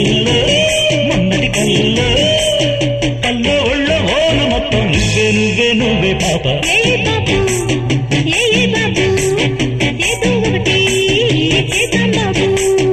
కల్లో మొన్నటి కల్లో కల్లో ఒళ్ళ ఓన మొత్తం నువ్వే నువ్వే నువ్వే పాప ఏ బాబు ఏ ఏ బాబు ఏదో ఒకటి చేద్దాం బాబు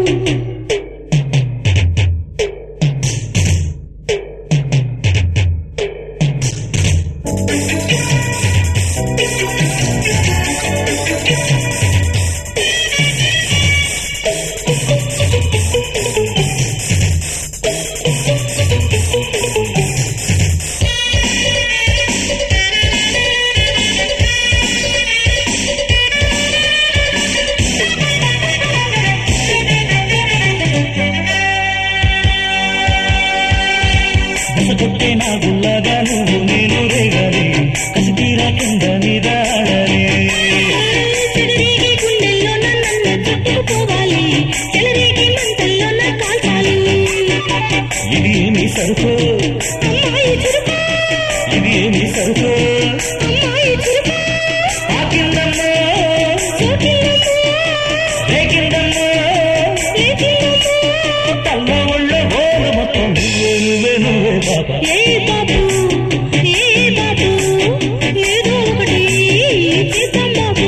కొట్టే నా గుల్లగా నువ్వు నేను రేగాలి కసి తీరా కింద మీద ఆడాలి చెలరేగి గుండెల్లో నన్ను చుట్టుకుపోవాలి చెలరేగి మంటల్లో నా కాల్చాలి ఇది ఏమి సరుకు అమ్మాయి చురుకు ఇది ఏమి సరుకు అమ్మాయి చురుకు ఆకిందమ్మో చోటిల్లమ్మో రేకిందమ్మో లేచిల్లమ్మో తల్ల ఒళ్ళ ఓన మొత్తం నువ్వే నువ్వే నువ్వే పాప ఏ బాబు ఏ బాబు ఏదో ఒకటి చేద్దాం బాబు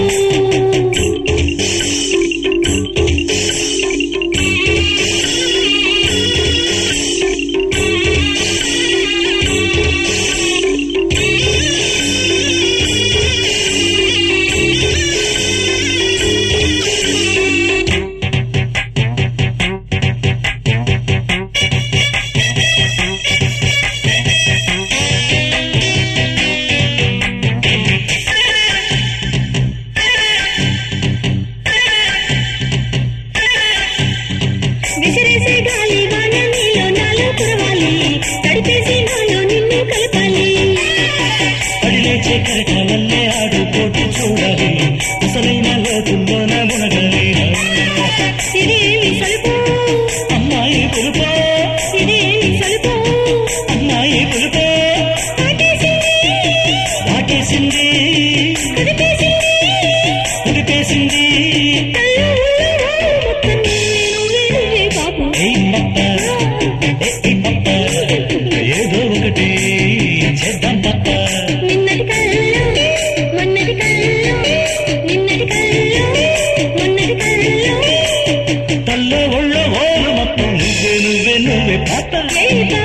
విసిరేసే గాలి వాన నీలో నాలో కురవాలి తడిపేసి నాలో నిన్ను కలపాలి పడిలేచే కరకాలల్లే ఆడుకోటు చూడాలి అసలైన లోతుల్లోన మునగాలి ఇదేమి సలుపు అమ్మాయి పులుపో ఇదేమి సలుపు అమ్మాయి పులుపో కాటేసింది వాటేసింది కదిపేసింది పులిపేసింది కళ్ళు మొత్తం నువ్వే నువ్వే బాబు ఏయ్ పప్ప ఏయ్ పప్ప ఏదో ఒకటి చేద్దాం పప్ప నిన్నటి కల్లో మొన్నటి కల్లో నిన్నటి కల్లో మొన్నటి కల్లో తల్ల ఒళ్ళ ఓన మొత్తం నువ్వే నువ్వే నువ్వే పాప ఏ బాబు